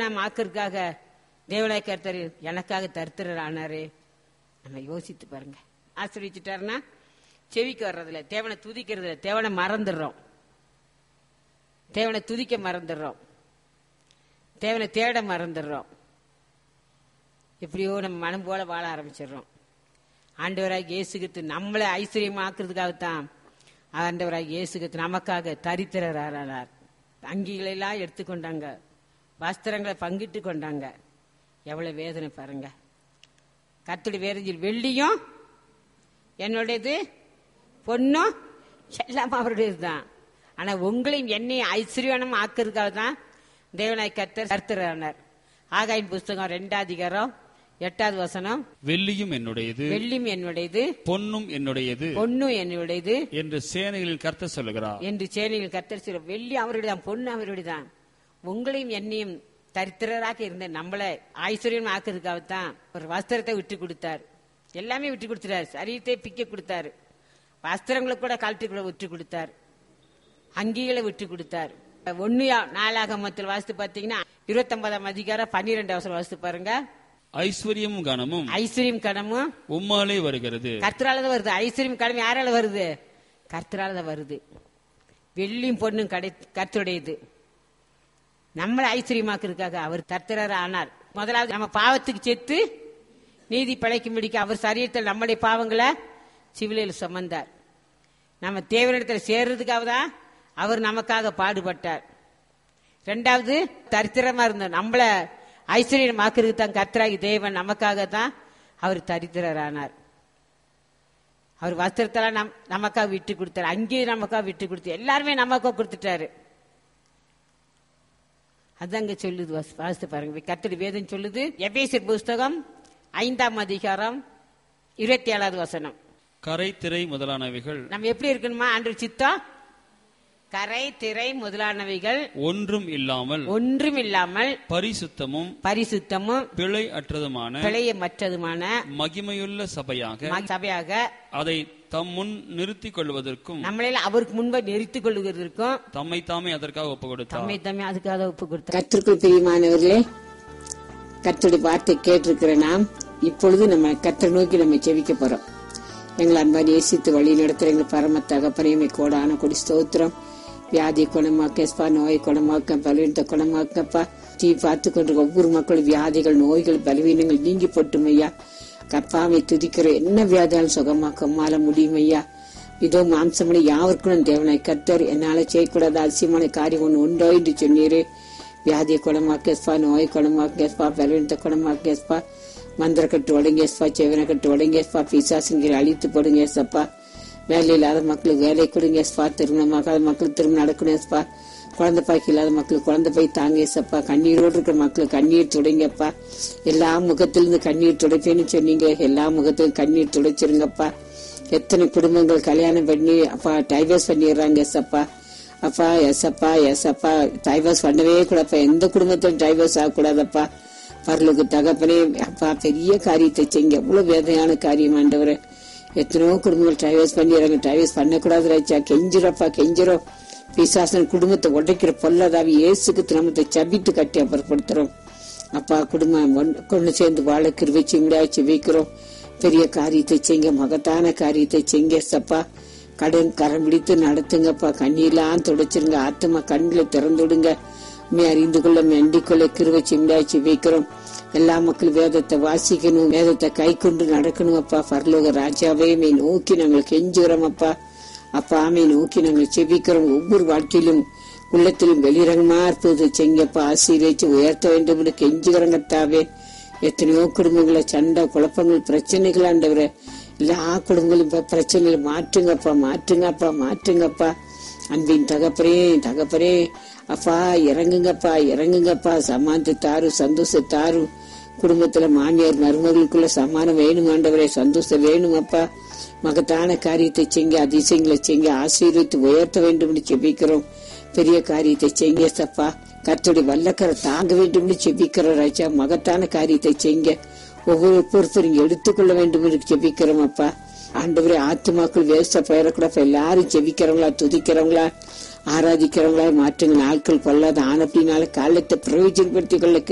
ஐஸ்வர்யம் ஆக்கிறதுக்காக தேவனாய கர்த்தர் எனக்காக தருத்திரர் ஆனாரு நம்ம யோசித்து பாருங்க ஆசிரியச்சுட்டாருன்னா செவிக்கு வர்றதில்ல தேவனை துதிக்கிறதுல தேவனை மறந்துடுறோம் தேவனை துதிக்க மறந்துடுறோம் தேவனை தேட மறந்துடுறோம் எப்படியோ நம்ம மனம் போல வாழ ஆரம்பிச்சிடுறோம் ஆண்டவராக இயேசுகித்து நம்மளை ஐஸ்வர்யமாக்குறதுக்காகத்தான் ஆண்டவராக இயேசுகித்து நமக்காக தரித்திரர் ஆனார் அங்கிகளை எல்லாம் எடுத்துக்கொண்டாங்க வஸ்திரங்களை பங்கிட்டு கொண்டாங்க எவ்வளவு வேதனை பாருங்க கத்துடி வேதஞ்சில் வெள்ளியும் என்னுடையது பொண்ணும் எல்லாம் அவருடையது தான் ஆனா உங்களையும் என்னையும் ஐஸ்வர்யனம் ஆக்குறதுக்காக தான் தேவனாய் கர்த்தர் கர்த்தரானார் ஆகாயின் புஸ்தகம் ரெண்டாவது அதிகாரம் எட்டாவது வசனம் வெள்ளியும் என்னுடையது வெள்ளியும் என்னுடையது பொன்னும் என்னுடையது பொண்ணும் என்னுடையது என்று சேனைகளின் கர்த்தர் சொல்லுகிறார் என்று சேனையில் கர்த்தர் சொல்ல வெள்ளி அவருடையதான் பொண்ணு அவருடையதான் உங்களையும் என்னையும் தரித்திரராக இருந்த நம்மளை ஐஸ்வர்யம் ஆக்குறதுக்காகத்தான் ஒரு வஸ்திரத்தை விட்டு கொடுத்தார் எல்லாமே விட்டு கொடுத்துட்டாரு சரீரத்தை பிக்க கொடுத்தாரு வஸ்திரங்களை கூட கழட்டி கூட விட்டு கொடுத்தார் அங்கிகளை விட்டு கொடுத்தார் ஒன்னு நாளாக மொத்தத்தில் வாசித்து பார்த்தீங்கன்னா இருபத்தொன்பதாம் அதிகாரம் பன்னிரெண்டு அவசரம் வாசித்து பாருங்க ஐஸ்வர்யமும் கனமும் ஐஸ்வர்யம் கடமும் உம்மாலே வருகிறது கர்த்தரால தான் வருது ஐஸ்வர்யம் கடமை யாரால வருது கர்த்தரால தான் வருது வெள்ளியும் பொண்ணும் கடை கர்த்தருடையது நம்மளை ஐஸ்வர்யமாக்குறதுக்காக அவர் கர்த்தராக ஆனார் முதலாவது நம்ம பாவத்துக்கு செத்து நீதி பிழைக்கும்படிக்கு அவர் சரீரத்தில் நம்முடைய பாவங்களை சிவிலையில் சுமந்தார் நம்ம தேவனிடத்தில் சேர்றதுக்காக தான் அவர் நமக்காக பாடுபட்டார் ரெண்டாவது தரித்திரமா இருந்தோம் நம்மள ஐஸ்வர்யமாக்குறதுக்கு தான் கர்த்தராகி தேவன் நமக்காக தான் அவர் தரித்திரரானார் அவர் வஸ்திரத்தெல்லாம் நம் நமக்காக விட்டு கொடுத்தாரு அங்கேயும் நமக்காக விட்டு கொடுத்து எல்லாருமே நமக்காக கொடுத்துட்டாரு அதாங்க சொல்லுது வாசி- வாசித்து பாருங்க கர்த்தடி வேதம் சொல்லுது எபேசியர் புஸ்தகம் ஐந்தாம் அதிகாரம் இருபத்தி ஏழாவது வசனம் கரை திரை முதலானவைகள் நம்ம எப்படி இருக்கணுமா அன்று சித்தம் கரை திரை முதலானவைகள் ஒன்றும் இல்லாமல் ஒன்றும் இல்லாமல் பரிசுத்தமும் பரிசுத்தமும் பிழை அற்றதுமான பிழையமற்றதுமான மகிமையுள்ள சபையாக ம- சபையாக அதை தம் முன் நிறுத்திக் கொள்வதற்கும் நம்மள அவருக்கு முன்பு நிறுத்திக் கொள்வதற்கும் தம்மை தாமே அதற்காக ஒப்பு கொடுத்தார் தம்மை தம்மை அதுக்காக ஒப்பு கொடுத்தார் கத்திற்குள் பிரியமானவர்களே கத்தருடைய வார்த்தை கேட்டிருக்கிற நாம் இப்பொழுது நம்ம கத்தரை நோக்கி நம்ம செவிக்க போறோம் எங்களை அன்பான் நேசித்து வழி நடத்துற எங்கள் பரம தகப்பனையுமே கோடான கொடி ஸ்தோத்திரம் வியாதி குணமாக்கப்பா நோய் குணமாக்க பலவீனத்தை குணமாக்கப்பா டீ பார்த்து கொண்டு ஒவ்வொரு மக்களும் வியாதிகள் நோய்கள் பலவீனங்கள் நீங்கி போட்டும் ஐயா கப்பாவை துதிக்கிற என்ன வியாதியாலும் சுகமாக்க மால முடியும் ஐயா இதோ மாம்சமணி யாவருக்கும் தேவனாய் கத்தர் என்னால செய்யக்கூடாத அதிசயமான காரியம் ஒன்று உண்டோ என்று சொன்னீரே வியாதியை குணமாக்கேஸ்பா நோய் குணமாக்கேஸ்பா பலவீனத்தை குணமாக்கேஸ்பா மந்திரக்கட்டு உடங்கேஸ்பா செவனக்கட்டு உடங்கேஸ்பா பிசாசுங்கிற அழித்து போடுங்கேசப்பா வேலை இல்லாத மக்களுக்கு வேலை கொடுங்கேஸ்பா திருமணமாகாத மக்களுக்கு திருமணம் நடக்கணும்ப்பா குழந்தை பாய்க்கு இல்லாத மக்களுக்கு குழந்தை போய் தாங்கேசப்பா கண்ணீரோடு இருக்கிற மக்களுக்கு கண்ணீர் துடைங்கப்பா எல்லா முகத்திலிருந்து கண்ணீர் துடைப்பேன்னு சொன்னீங்க எல்லா முகத்திலும் கண்ணீர் துடைச்சிருங்கப்பா எத்தனை குடும்பங்கள் கல்யாணம் பண்ணி அப்பா டைவர்ஸ் பண்ணிடுறாங்க எஸ்அப்பா அப்பா எஸ்அப்பா எஸ்அப்பா டைவர்ஸ் பண்ணவே கூடாப்பா எந்த குடும்பத்திலும் டைவர்ஸ் ஆகக்கூடாதப்பா பரலுக்கு தகப்பனே அப்பா பெரிய காரியத்தை செய்யுங்க எவ்வளவு வேதனையான காரியம் ஆண்டவரே எத்தனையோ குடும்பங்கள் டைவர்ஸ் பண்ணிடுறாங்க டைவர்ஸ் பண்ணக்கூடாது ராஜா கெஞ்சிரப்பா கெஞ்சிரும் பிசாசன் குடும்பத்தை உடைக்கிற பொல்லதாவி இயேசுக்கு திருமணத்தை சபித்து கட்டி அப்புறப்படுத்துறோம் அப்பா குடும்பம் ஒண்ணு- கொண்டு சேர்ந்து வாழ கிருவிச்சு முடியாச்சு வைக்கிறோம் பெரிய காரியத்தை செய்யுங்க மகத்தான காரியத்தை செய்யுங்க சப்பா கடன் கரம் பிடித்து நடத்துங்கப்பா கண்ணீர்லாம் துடைச்சிருங்க ஆத்மா கண்களை திறந்துடுங்க உண்மை அறிந்து கொள்ள மெண்டிக் கொள்ள கிருவச்சி முடியாச்சு வைக்கிறோம் எல்லா மக்கள் வேதத்தை வாசிக்கணும் வேதத்தை கை கொண்டு நடக்கணும் அப்பா பரலோக ராஜாவே மே நோக்கி நாங்கள் கெஞ்சுகிறோம் அப்பா அப்பா ஆமை நோக்கி நாங்கள் செபிக்கிறோம் ஒவ்வொரு வாழ்க்கையிலும் உள்ளத்திலும் வெளிரங்கமா இருப்பது செங்கப்பா ஆசீர்வச்சு உயர்த்த வேண்டும் என்று கெஞ்சுகிறோங்க தாவே எத்தனையோ குடும்பங்கள சண்டை குழப்பங்கள் பிரச்சனைகள் ஆண்டவரே எல்லா குடும்பங்களும் இப்ப பிரச்சனைகளை மாற்றுங்கப்பா மாற்றுங்கப்பா மாற்றுங்கப்பா அன்பின் தகப்பரே தகப்பரே அப்பா இறங்குங்கப்பா இறங்குங்கப்பா சமானத்தை தாரு சந்தோஷத்தை தாரு குடும்பத்துல மாமியார் மருமகளுக்குள்ள சமானம் வேணும் ஆண்டவரே சந்தோஷம் வேணும் அப்பா மகத்தான காரியத்தை செய்ங்க அதிசயங்களை செய்ங்க ஆசீர்வித்து உயர்த்த வேண்டும் என்று செபிக்கிறோம் பெரிய காரியத்தை செய்ங்க சப்பா கர்த்தருடைய வல்லக்கரை தாங்க வேண்டும் என்று செபிக்கிறோம் ராஜா மகத்தான காரியத்தை செய்ங்க ஒவ்வொரு பொறுப்பு நீங்க எடுத்துக்கொள்ள வேண்டும் என்று செபிக்கிறோம் அப்பா ஆண்டவரே ஆத்துமாக்கள் வேஸ்டா போயிடக்கூடாது எல்லாரும் ஜெபிக்கிறவங்களா துதிக்கிறவங்களா ஆராதிக்கிறவங்களா மாற்றுங்க நாட்கள் கொள்ளாத ஆனப்பினால காலத்தை பிரயோஜனப்படுத்திக் கொள்ள